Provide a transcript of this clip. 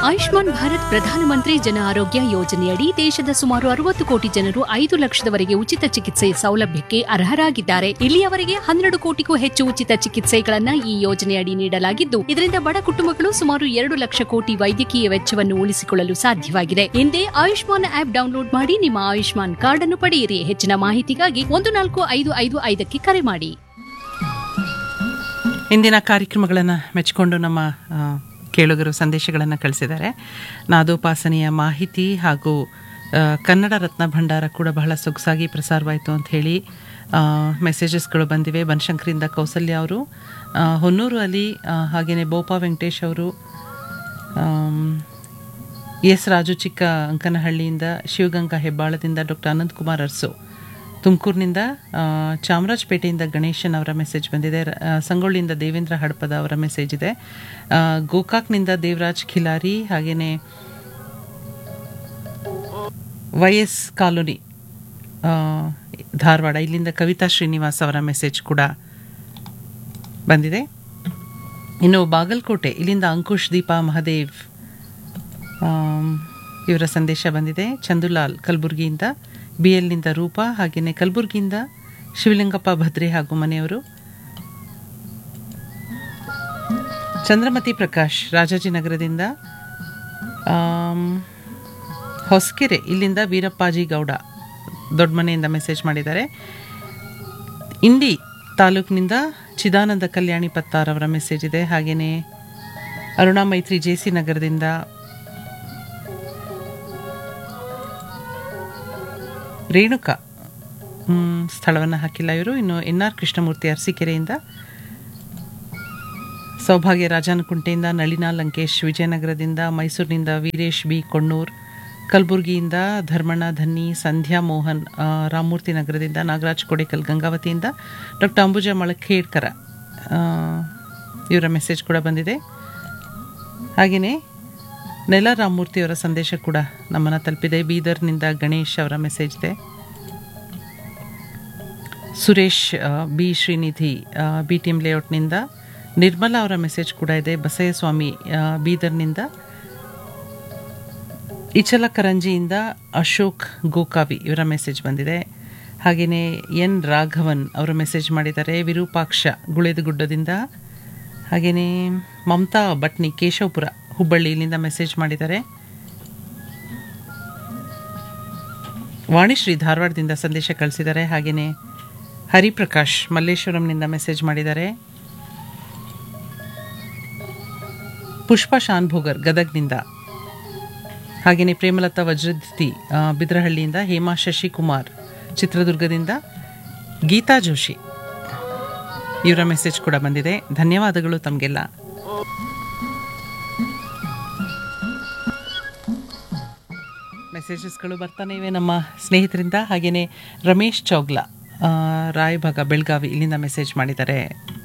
ಆಯುಷ್ಮಾನ್ ಭಾರತ್ ಪ್ರಧಾನಮಂತ್ರಿ ಜನ ಆರೋಗ್ಯ ಯೋಜನೆಯಡಿ ದೇಶದ ಸುಮಾರು ಅರವತ್ತು ಕೋಟಿ ಜನರು ಐದು ಲಕ್ಷದವರೆಗೆ ಉಚಿತ ಚಿಕಿತ್ಸೆ ಸೌಲಭ್ಯಕ್ಕೆ ಅರ್ಹರಾಗಿದ್ದಾರೆ ಇಲ್ಲಿಯವರೆಗೆ ಹನ್ನೆರಡು ಕೋಟಿಗೂ ಹೆಚ್ಚು ಉಚಿತ ಚಿಕಿತ್ಸೆಗಳನ್ನ ಈ ಯೋಜನೆಯಡಿ ನೀಡಲಾಗಿದ್ದು ಇದರಿಂದ ಬಡ ಕುಟುಂಬಗಳು ಸುಮಾರು ಎರಡು ಲಕ್ಷ ಕೋಟಿ ವೈದ್ಯಕೀಯ ವೆಚ್ಚವನ್ನು ಉಳಿಸಿಕೊಳ್ಳಲು ಸಾಧ್ಯವಾಗಿದೆ ಹಿಂದೆ ಆಯುಷ್ಮಾನ್ ಆಪ್ ಡೌನ್ಲೋಡ್ ಮಾಡಿ ನಿಮ್ಮ ಆಯುಷ್ಮಾನ್ ಕಾರ್ಡ್ ಅನ್ನು ಪಡೆಯಿರಿ ಹೆಚ್ಚಿನ ಮಾಹಿತಿಗಾಗಿ ಒಂದು ನಾಲ್ಕು ಐದು ಐದು ಐದಕ್ಕೆ ಕರೆ ಮಾಡಿ ಇಂದಿನ ಕಾರ್ಯಕ್ರಮಗಳನ್ನು ಮೆಚ್ಚಿಕೊಂಡು ನಮ್ಮ ಆ, ಕೇಳುಗರು ಸಂದೇಶಗಳನ್ನು ಕಳಿಸಿದ್ದಾರೆ ನಾದೋಪಾಸನೆಯ ಮಾಹಿತಿ ಹಾಗೂ ಆ, ಕನ್ನಡ ರತ್ನ ಭಂಡಾರ ಕೂಡ ಬಹಳ ಸೊಗಸಾಗಿ ಪ್ರಸಾರವಾಯಿತು ಅಂತ ಹೇಳಿ ಮೆಸೇಜಸ್ಗಳು ಬಂದಿವೆ ಬನಶಂಕರಿಂದ ಕೌಸಲ್ಯ ಅವರು ಆ, ಹೊನ್ನೂರು ಅಲಿ ಹಾಗೆಯೇ ಬೋಪಾ ವೆಂಕಟೇಶ್ ಅವರು ಆಮ್, ಎಸ್ ರಾಜು ಚಿಕ್ಕ ಅಂಕನಹಳ್ಳಿಯಿಂದ ಶಿವಗಂಗಾ ಹೆಬ್ಬಾಳದಿಂದ ಡಾಕ್ಟರ್ ಅನಂತಕುಮಾರ್ ಅರ್ಸು ತುಮಕೂರಿನಿಂದ ಆ, ಚಾಮರಾಜಪೇಟೆಯಿಂದ ಗಣೇಶನ್ ಅವರ ಮೆಸೇಜ್ ಬಂದಿದೆ ರ- ಆ, ಸಂಗೊಳ್ಳಿಯಿಂದ ದೇವೇಂದ್ರ ಹಡಪದ ಅವರ ಮೆಸೇಜ್ ಇದೆ ಆ, ಗೋಕಾಕ್ನಿಂದ ದೇವರಾಜ್ ಖಿಲಾರಿ ಹಾಗೆಯೇ ವೈ ಎಸ್ ಕಾಲೋನಿ ಆ, ಧಾರವಾಡ ಇಲ್ಲಿಂದ ಕವಿತಾ ಶ್ರೀನಿವಾಸ್ ಅವರ ಮೆಸೇಜ್ ಕೂಡ ಬಂದಿದೆ ಇನ್ನು ಬಾಗಲಕೋಟೆ ಇಲ್ಲಿಂದ ಅಂಕುಶ್ ದೀಪಾ ಮಹದೇವ್ ಆಮ್, ಇವರ ಸಂದೇಶ ಬಂದಿದೆ ಚಂದುಲಾಲ್ ಕಲಬುರಗಿಯಿಂದ ಬಿ ಎಲ್ನಿಂದ ರೂಪಾ ಹಾಗೆಯೇ ಕಲಬುರಗಿಯಿಂದ ಶಿವಲಿಂಗಪ್ಪ ಭದ್ರೆ ಹಾಗೂ ಮನೆಯವರು ಚಂದ್ರಮತಿ ಪ್ರಕಾಶ್ ರಾಜಾಜಿನಗರದಿಂದ ಆಮ್, ಹೊಸಕೆರೆ ಇಲ್ಲಿಂದ ವೀರಪ್ಪಾಜಿ ಗೌಡ ದೊಡ್ಡ ಮನೆಯಿಂದ ಮೆಸೇಜ್ ಮಾಡಿದ್ದಾರೆ ಇಂಡಿ ತಾಲೂಕಿನಿಂದ ಚಿದಾನಂದ ಕಲ್ಯಾಣಿ ಪತ್ತಾರ್ ಅವರ ಮೆಸೇಜ್ ಇದೆ ಹಾಗೆಯೇ ಅರುಣಾ ಮೈತ್ರಿ ಜೆ ಸಿ ನಗರದಿಂದ ರೇಣುಕಾ ಹ್ಮ್, ಸ್ಥಳವನ್ನು ಹಾಕಿಲ್ಲ ಇವರು ಇನ್ನು ಎನ್ ಆರ್ ಕೃಷ್ಣಮೂರ್ತಿ ಅರಸೀಕೆರೆಯಿಂದ ಸೌಭಾಗ್ಯ ರಾಜಾನಕುಂಟೆಯಿಂದ ನಳಿನಾ ಲಂಕೇಶ್ ವಿಜಯನಗರದಿಂದ ಮೈಸೂರಿನಿಂದ ವೀರೇಶ್ ಬಿ ಕೊಣ್ಣೂರ್ ಕಲಬುರಗಿಯಿಂದ ಧರ್ಮಣ್ಣ ಧನ್ನಿ ಸಂಧ್ಯಾ ಮೋಹನ್ ಆ, ರಾಮಮೂರ್ತಿ ನಗರದಿಂದ ನಾಗರಾಜ್ ಕೊಡೇಕಲ್ ಗಂಗಾವತಿಯಿಂದ ಡಾಕ್ಟರ್ ಅಂಬುಜಾ ಮಳಖೇಡ್ಕರ ಆ, ಇವರ ಮೆಸೇಜ್ ಕೂಡ ಬಂದಿದೆ ಹಾಗೆಯೇ ನೆಲ ರಾಮಮೂರ್ತಿ ಅವರ ಸಂದೇಶ ಕೂಡ ನಮ್ಮನ್ನು ತಲುಪಿದೆ ಬೀದರ್ನಿಂದ ಗಣೇಶ್ ಅವರ ಮೆಸೇಜ್ ಇದೆ ಸುರೇಶ್ ಆ, ಬಿ ಶ್ರೀನಿಧಿ ಆ, ಬಿ ಟಿ ಎಂ ಲೇಔಟ್ನಿಂದ ನಿರ್ಮಲಾ ಅವರ ಮೆಸೇಜ್ ಕೂಡ ಇದೆ ಬಸಯ್ಯಸ್ವಾಮಿ ಆ, ಬೀದರ್ನಿಂದ ಇಚಲಕರಂಜಿಯಿಂದ ಅಶೋಕ್ ಗೋಕಾವಿ ಇವರ ಮೆಸೇಜ್ ಬಂದಿದೆ ಹಾಗೆಯೇ ಎನ್ ರಾಘವನ್ ಅವರು ಮೆಸೇಜ್ ಮಾಡಿದ್ದಾರೆ ವಿರೂಪಾಕ್ಷ ಗುಳೇದಗುಡ್ಡದಿಂದ ಹಾಗೆಯೇ ಮಮತಾ ಭಟ್ನಿ ಕೇಶವಪುರ ಹುಬ್ಬಳ್ಳಿ ಇಲ್ಲಿಂದ ಮೆಸೇಜ್ ಮಾಡಿದ್ದಾರೆ ವಾಣಿಶ್ರೀ ಧಾರವಾಡದಿಂದ ಸಂದೇಶ ಕಳಿಸಿದ್ದಾರೆ ಹಾಗೆಯೇ ಹರಿಪ್ರಕಾಶ್ ಮಲ್ಲೇಶ್ವರಂನಿಂದ ಮೆಸೇಜ್ ಮಾಡಿದ್ದಾರೆ ಪುಷ್ಪ ಶಾನ್ಭೋಗರ್ ಗದಗ್ನಿಂದ ಹಾಗೆಯೇ ಪ್ರೇಮಲತಾ ವಜ್ರದಿತಿ ಆ, ಬಿದ್ರಹಳ್ಳಿಯಿಂದ ಹೇಮಾ ಶಶಿಕುಮಾರ್ ಚಿತ್ರದುರ್ಗದಿಂದ ಗೀತಾ ಜೋಶಿ ಇವರ ಮೆಸೇಜ್ ಕೂಡ ಬಂದಿದೆ ಧನ್ಯವಾದಗಳು ತಮಗೆಲ್ಲ ಮೆಸೇಜಸ್ಗಳು ಬರ್ತಾನೆ ಇವೆ ನಮ್ಮ ಸ್ನೇಹಿತರಿಂದ ಹಾಗೆಯೇ ರಮೇಶ್ ಚೌಗ್ಲಾ ಆ, ರಾಯಭಾಗ ಬೆಳಗಾವಿ ಇಲ್ಲಿಂದ ಮೆಸೇಜ್ ಮಾಡಿದ್ದಾರೆ